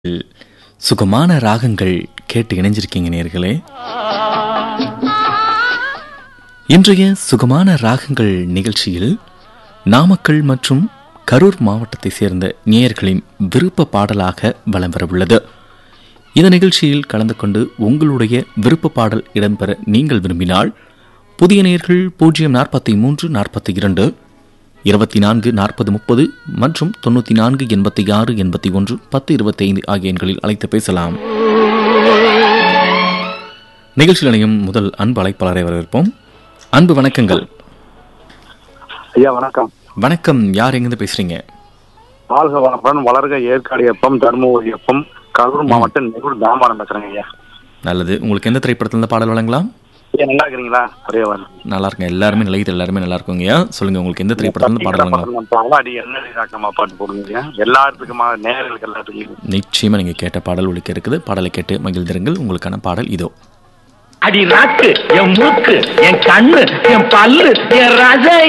சுகமான ராகங்கள் கேட்டு இணைஞ்சிருக்கீங்க நேர்களே இன்றைய சுகமான ராகங்கள் நிகழ்ச்சியில் நாமக்கல் மற்றும் கரூர் மாவட்டத்தை சேர்ந்த நேயர்களின் விருப்ப பாடலாக வலம் வரவுள்ளது இந்த நிகழ்ச்சியில் கலந்து கொண்டு உங்களுடைய விருப்ப பாடல் இடம்பெற நீங்கள் விரும்பினால் புதிய நேயர்கள் பூஜ்ஜியம் நாற்பத்தி மூன்று நாற்பத்தி இரண்டு இருபத்தி நான்கு நாற்பது முப்பது மற்றும் தொண்ணூற்றி நான்கு எண்பத்தி ஆறு எண்பத்தி ஒன்று பத்து இருபத்தி ஐந்து ஆகிய எண்களில் அழைத்து பேசலாம் நிகழ்ச்சி நிலையம் முதல் அன்பு அழைப்பாளரை வரவேற்போம் அன்பு வணக்கங்கள் ஐயா வணக்கம் வணக்கம் யார் எங்கிருந்து பேசுறீங்க வாழ்க வளமுடன் வளர்க ஏற்காடு எப்பம் தருமபுரி எப்பம் கரூர் மாவட்டம் நெகூர் தாம்பாரம் பேசுறேங்க ஐயா நல்லது உங்களுக்கு எந்த திரைப்படத்தில் இருந்து பாடல் வழங்கலாம் ஐயா நல்லா இருக்கிறீங்களா ஒரே வாரம் நல்லா இருக்கேன் எல்லாருமே நிலையத்தில் எல்லாருமே நல்லா இருக்குங்கய்யா சொல்லுங்க உங்களுக்கு எந்த திரைப்படத்தில் இருந்து பாடல் வழங்கலாம் பாவாடி என்ன ராக்கமா பாட்டு போடுங்க ஐயா எல்லாத்துக்குமா நேர்களுக்கு எல்லாத்துக்கும் நிச்சயமா நீங்க கேட்ட பாடல் ஒழிக்க இருக்குது பாடலை கேட்டு மகிழ்ந்திருங்கள் உங்களுக்கான பாடல் இதோ அடி ராக்கு என் மூக்கு என் கண்ணு என் பல்லு என் ரசை